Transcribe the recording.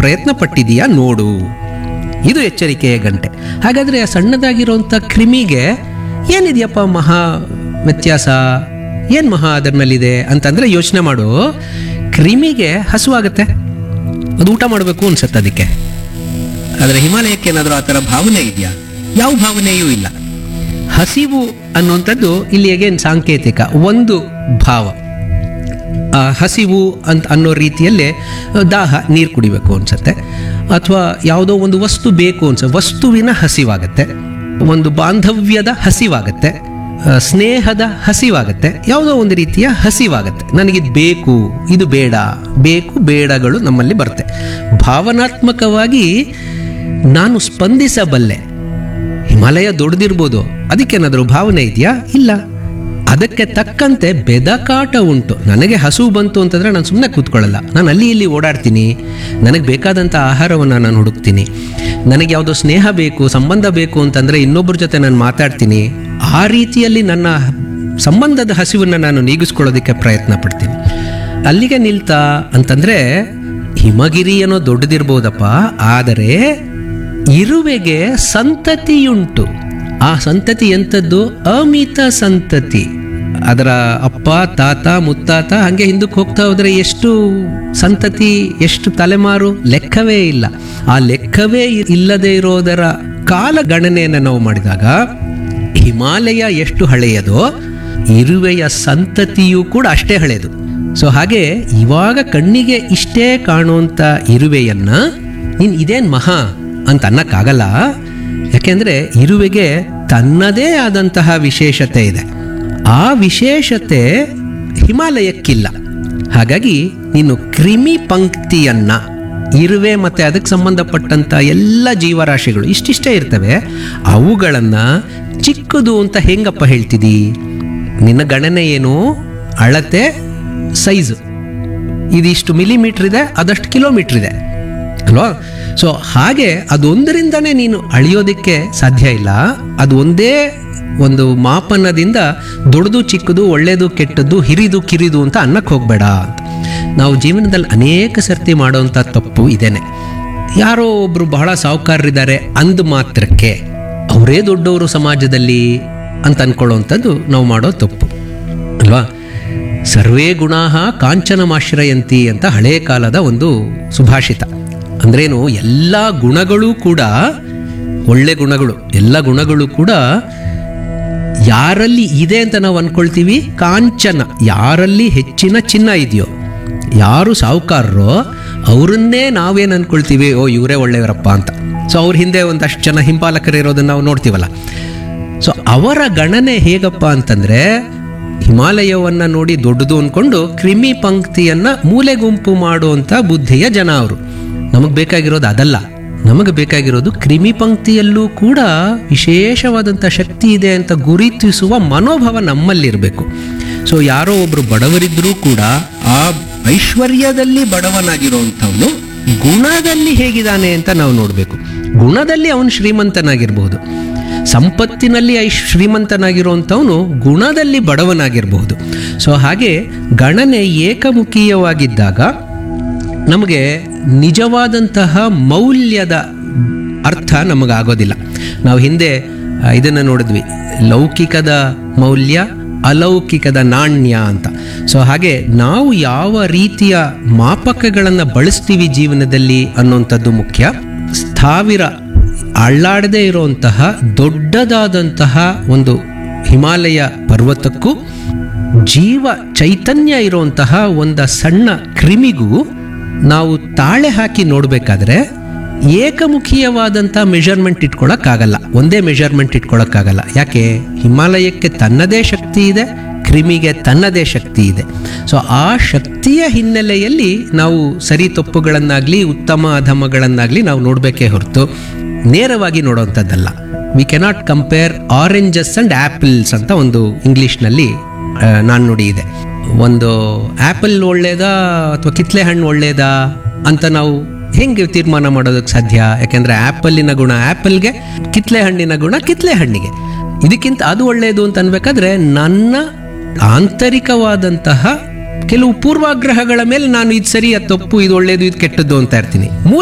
ಪ್ರಯತ್ನ ಪಟ್ಟಿದೀಯಾ ನೋಡು ಇದು ಎಚ್ಚರಿಕೆಯ ಗಂಟೆ ಹಾಗಾದರೆ ಆ ಸಣ್ಣದಾಗಿರುವಂಥ ಕ್ರಿಮಿಗೆ ಏನಿದೆಯಪ್ಪ ಮಹಾ ವ್ಯತ್ಯಾಸ ಏನು ಮಹಾ ಅದರ ಮೇಲಿದೆ ಅಂತಂದರೆ ಯೋಚನೆ ಮಾಡು ಕ್ರಿಮಿಗೆ ಹಸುವಾಗುತ್ತೆ ಅದು ಊಟ ಮಾಡಬೇಕು ಅನ್ಸುತ್ತೆ ಅದಕ್ಕೆ ಆದರೆ ಹಿಮಾಲಯಕ್ಕೆ ಏನಾದರೂ ಆ ಥರ ಭಾವನೆ ಇದೆಯಾ ಯಾವ ಭಾವನೆಯೂ ಇಲ್ಲ ಹಸಿವು ಅನ್ನುವಂಥದ್ದು ಇಲ್ಲಿ ಹೇಗೇನು ಸಾಂಕೇತಿಕ ಒಂದು ಭಾವ ಆ ಹಸಿವು ಅಂತ ಅನ್ನೋ ರೀತಿಯಲ್ಲೇ ದಾಹ ನೀರು ಕುಡಿಬೇಕು ಅನ್ಸುತ್ತೆ ಅಥವಾ ಯಾವುದೋ ಒಂದು ವಸ್ತು ಬೇಕು ಅನ್ಸ ವಸ್ತುವಿನ ಹಸಿವಾಗತ್ತೆ ಒಂದು ಬಾಂಧವ್ಯದ ಹಸಿವಾಗತ್ತೆ ಆ, ಸ್ನೇಹದ ಹಸಿವಾಗತ್ತೆ ಯಾವುದೋ ಒಂದು ರೀತಿಯ ಹಸಿವಾಗತ್ತೆ ನನಗಿದು ಬೇಕು ಇದು ಬೇಡ ಬೇಕು ಬೇಡಗಳು ನಮ್ಮಲ್ಲಿ ಬರುತ್ತೆ ಭಾವನಾತ್ಮಕವಾಗಿ ನಾನು ಸ್ಪಂದಿಸಬಲ್ಲೆ ಹಿಮಾಲಯ ದೊಡ್ಡದಿರ್ಬೋದು ಅದಕ್ಕೇನಾದರೂ ಭಾವನೆ ಇದೆಯಾ ಇಲ್ಲ ಅದಕ್ಕೆ ತಕ್ಕಂತೆ ಬೆದಕಾಟ ಉಂಟು ನನಗೆ ಹಸು ಬಂತು ಅಂತಂದರೆ ನಾನು ಸುಮ್ಮನೆ ಕೂತ್ಕೊಳ್ಳಲ್ಲ ನಾನು ಅಲ್ಲಿ ಇಲ್ಲಿ ಓಡಾಡ್ತೀನಿ ನನಗೆ ಬೇಕಾದಂಥ ಆಹಾರವನ್ನು ನಾನು ಹುಡುಕ್ತೀನಿ ನನಗೆ ಯಾವುದೋ ಸ್ನೇಹ ಬೇಕು ಸಂಬಂಧ ಬೇಕು ಅಂತಂದರೆ ಇನ್ನೊಬ್ಬರ ಜೊತೆ ನಾನು ಮಾತಾಡ್ತೀನಿ ಆ ರೀತಿಯಲ್ಲಿ ನನ್ನ ಸಂಬಂಧದ ಹಸಿವನ್ನು ನಾನು ನೀಗಿಸ್ಕೊಳ್ಳೋದಕ್ಕೆ ಪ್ರಯತ್ನ ಪಡ್ತೀನಿ ಅಲ್ಲಿಗೆ ನಿಲ್ತಾ ಅಂತಂದರೆ ಹಿಮಗಿರಿ ಏನೋ ದೊಡ್ಡದಿರ್ಬೋದಪ್ಪ ಆದರೆ ಇರುವೆಗೆ ಸಂತತಿಯುಂಟು ಆ ಸಂತತಿ ಎಂಥದ್ದು ಅಮಿತ ಸಂತತಿ ಅದರ ಅಪ್ಪ ತಾತ ಮುತ್ತಾತ ಹಾಗೆ ಹಿಂದಕ್ಕೆ ಹೋಗ್ತಾ ಹೋದರೆ ಎಷ್ಟು ಸಂತತಿ ಎಷ್ಟು ತಲೆಮಾರು ಲೆಕ್ಕವೇ ಇಲ್ಲ ಆ ಲೆಕ್ಕವೇ ಇ- ಇಲ್ಲದೆ ಇರೋದರ ಕಾಲ ಗಣನೆಯನ್ನು ನಾವು ಮಾಡಿದಾಗ ಹಿಮಾಲಯ ಎಷ್ಟು ಹಳೆಯದೋ ಇರುವೆಯ ಸಂತತಿಯೂ ಕೂಡ ಅಷ್ಟೇ ಹಳೆಯದು ಸೊ ಹಾಗೆ ಇವಾಗ ಕಣ್ಣಿಗೆ ಇಷ್ಟೇ ಕಾಣುವಂಥ ಇರುವೆಯನ್ನ ನೀನು ಇದೇನು ಮಹಾ ಅಂತ ಅನ್ನಕ್ಕಾಗಲ್ಲ ಯಾಕೆಂದರೆ ಇರುವೆಗೆ ತನ್ನದೇ ಆದಂತಹ ವಿಶೇಷತೆ ಇದೆ ಆ ವಿಶೇಷತೆ ಹಿಮಾಲಯಕ್ಕಿಲ್ಲ ಹಾಗಾಗಿ ನೀನು ಕ್ರಿಮಿ ಪಂಕ್ತಿಯನ್ನ ಇರುವೆ ಮತ್ತು ಅದಕ್ಕೆ ಸಂಬಂಧಪಟ್ಟಂಥ ಎಲ್ಲ ಜೀವರಾಶಿಗಳು ಇಷ್ಟಿಷ್ಟೇ ಇರ್ತವೆ ಅವುಗಳನ್ನು ಚಿಕ್ಕದು ಅಂತ ಹೆಂಗಪ್ಪ ಹೇಳ್ತಿದ್ದೀ ನಿನ್ನ ಗಣನೆ ಏನು ಅಳತೆ ಸೈಜು ಇದಿಷ್ಟು ಮಿಲಿಮೀಟ್ರ್ ಇದೆ ಅದಷ್ಟು ಕಿಲೋಮೀಟ್ರ್ ಇದೆ ಅಲ್ವಾ ಸೊ ಹಾಗೆ ಅದೊಂದರಿಂದನೇ ನೀನು ಅಳಿಯೋದಕ್ಕೆ ಸಾಧ್ಯ ಇಲ್ಲ ಅದು ಒಂದೇ ಒಂದು ಮಾಪನದಿಂದ ದೊಡ್ಡದು ಚಿಕ್ಕದು ಒಳ್ಳೆಯದು ಕೆಟ್ಟದ್ದು ಹಿರಿದು ಕಿರಿದು ಅಂತ ಅನ್ನಕ್ಕೆ ಹೋಗಬೇಡ ಅಂತ ನಾವು ಜೀವನದಲ್ಲಿ ಅನೇಕ ಸರ್ತಿ ಮಾಡೋವಂಥ ತಪ್ಪು ಇದೇನೆ ಯಾರೋ ಒಬ್ಬರು ಬಹಳ ಸಾಹುಕಾರರಿದ್ದಾರೆ ಅಂದ ಮಾತ್ರಕ್ಕೆ ಅವರೇ ದೊಡ್ಡವರು ಸಮಾಜದಲ್ಲಿ ಅಂತ ಅನ್ಕೊಳ್ಳೋವಂಥದ್ದು ನಾವು ಮಾಡೋ ತಪ್ಪು ಅಲ್ವಾ ಸರ್ವೇ ಗುಣಾಹ ಕಾಂಚನಮಾಶ್ರಯಂತಿ ಅಂತ ಹಳೇ ಕಾಲದ ಒಂದು ಸುಭಾಷಿತ ಅಂದ್ರೇನು ಎಲ್ಲ ಗುಣಗಳು ಕೂಡ ಒಳ್ಳೆ ಗುಣಗಳು ಎಲ್ಲ ಗುಣಗಳು ಕೂಡ ಯಾರಲ್ಲಿ ಇದೆ ಅಂತ ನಾವು ಅನ್ಕೊಳ್ತೀವಿ ಕಾಂಚನ ಯಾರಲ್ಲಿ ಹೆಚ್ಚಿನ ಚಿನ್ನ ಇದೆಯೋ ಯಾರು ಸಾಹುಕಾರರೋ ಅವರನ್ನೇ ನಾವೇನು ಅನ್ಕೊಳ್ತೀವಿ ಓ ಇವರೇ ಒಳ್ಳೆಯವರಪ್ಪ ಅಂತ ಸೊ ಅವ್ರ ಹಿಂದೆ ಒಂದಷ್ಟು ಜನ ಹಿಂಪಾಲಕರು ಇರೋದನ್ನ ನಾವು ನೋಡ್ತೀವಲ್ಲ ಸೊ ಅವರ ಗಣನೆ ಹೇಗಪ್ಪ ಅಂತಂದ್ರೆ ಹಿಮಾಲಯವನ್ನು ನೋಡಿ ದೊಡ್ಡದು ಅಂದ್ಕೊಂಡು ಕ್ರಿಮಿ ಪಂಕ್ತಿಯನ್ನ ಮೂಲೆ ಗುಂಪು ಮಾಡುವಂಥ ಬುದ್ಧಿಯ ಜನ ಅವರು ನಮಗೆ ಬೇಕಾಗಿರೋದು ಅದಲ್ಲ ನಮಗೆ ಬೇಕಾಗಿರೋದು ಕ್ರಿಮಿ ಪಂಕ್ತಿಯಲ್ಲೂ ಕೂಡ ವಿಶೇಷವಾದಂಥ ಶಕ್ತಿ ಇದೆ ಅಂತ ಗುರುತಿಸುವ ಮನೋಭಾವ ನಮ್ಮಲ್ಲಿರಬೇಕು ಸೊ ಯಾರೋ ಒಬ್ಬರು ಬಡವರಿದ್ದರೂ ಕೂಡ ಆ ಐಶ್ವರ್ಯದಲ್ಲಿ ಬಡವನಾಗಿರೋವಂಥವನು ಗುಣದಲ್ಲಿ ಹೇಗಿದ್ದಾನೆ ಅಂತ ನಾವು ನೋಡಬೇಕು ಗುಣದಲ್ಲಿ ಅವನು ಶ್ರೀಮಂತನಾಗಿರ್ಬೋದು ಸಂಪತ್ತಿನಲ್ಲಿ ಐ ಶ್ರೀಮಂತನಾಗಿರುವಂಥವನು ಗುಣದಲ್ಲಿ ಬಡವನಾಗಿರಬಹುದು ಸೊ ಹಾಗೆ ಗಣನೆ ಏಕಮುಖೀಯವಾಗಿದ್ದಾಗ ನಮಗೆ ನಿಜವಾದಂತಹ ಮೌಲ್ಯದ ಅರ್ಥ ನಮಗಾಗೋದಿಲ್ಲ ನಾವು ಹಿಂದೆ ಆ, ಇದನ್ನು ನೋಡಿದ್ವಿ ಲೌಕಿಕದ ಮೌಲ್ಯ ಅಲೌಕಿಕದ ನಾಣ್ಯ ಅಂತ ಸೊ ಹಾಗೆ ನಾವು ಯಾವ ರೀತಿಯ ಮಾಪಕಗಳನ್ನು ಬಳಸ್ತೀವಿ ಜೀವನದಲ್ಲಿ ಅನ್ನುವಂಥದ್ದು ಮುಖ್ಯ ಸ್ಥಾವಿರ ಅಳ್ಳಾಡದೇ ಇರುವಂತಹ ದೊಡ್ಡದಾದಂತಹ ಒಂದು ಹಿಮಾಲಯ ಪರ್ವತಕ್ಕೂ ಜೀವ ಚೈತನ್ಯ ಇರುವಂತಹ ಒಂದು ಸಣ್ಣ ಕ್ರಿಮಿಗೂ ನಾವು ತಾಳೆ ಹಾಕಿ ನೋಡಬೇಕಾದ್ರೆ ಏಕಮುಖೀಯವಾದಂಥ ಮೆಷರ್ಮೆಂಟ್ ಇಟ್ಕೊಳ್ಳೋಕ್ಕಾಗಲ್ಲ ಒಂದೇ ಮೆಷರ್ಮೆಂಟ್ ಇಟ್ಕೊಳ್ಳೋಕ್ಕಾಗಲ್ಲ ಯಾಕೆ ಹಿಮಾಲಯಕ್ಕೆ ತನ್ನದೇ ಶಕ್ತಿ ಇದೆ ಕ್ರಿಮಿಗೆ ತನ್ನದೇ ಶಕ್ತಿ ಇದೆ ಸೊ ಆ ಶಕ್ತಿಯ ಹಿನ್ನೆಲೆಯಲ್ಲಿ ನಾವು ಸರಿ ತಪ್ಪುಗಳನ್ನಾಗಲಿ ಉತ್ತಮ ಅಧಮಗಳನ್ನಾಗಲಿ ನಾವು ನೋಡಬೇಕೇ ಹೊರತು ನೇರವಾಗಿ ನೋಡೋವಂಥದ್ದಲ್ಲ we cannot compare oranges and apples ಅಂತ ಒಂದು ಇಂಗ್ಲೀಷ್ನಲ್ಲಿ ನಾನು ನುಡಿ ಇದೆ ಒಂದು ಆ್ಯಪಲ್ ಒಳ್ಳೇದಾ ಅಥವಾ ಕಿತ್ಲೆ ಹಣ್ಣು ಒಳ್ಳೇದಾ ಅಂತ ನಾವು ಹೆಂಗೆ ತೀರ್ಮಾನ ಮಾಡೋದಕ್ಕೆ ಸಾಧ್ಯ ಯಾಕೆಂದ್ರೆ ಆ್ಯಪಲ್ಲಿನ ಗುಣ ಆ್ಯಪಲ್ಗೆ ಕಿತ್ಲೆ ಹಣ್ಣಿನ ಗುಣ ಕಿತ್ಲೆ ಹಣ್ಣಿಗೆ ಇದಕ್ಕಿಂತ ಅದು ಒಳ್ಳೆಯದು ಅಂತ ಅನ್ಬೇಕಾದ್ರೆ ನನ್ನ ಆಂತರಿಕವಾದಂತಹ ಕೆಲವು ಪೂರ್ವಾಗ್ರಹಗಳ ಮೇಲೆ ನಾನು ಇದು ಸರಿ ಅದು ತಪ್ಪು ಇದು ಒಳ್ಳೆಯದು ಇದು ಕೆಟ್ಟದ್ದು ಅಂತ ಇರ್ತೀನಿ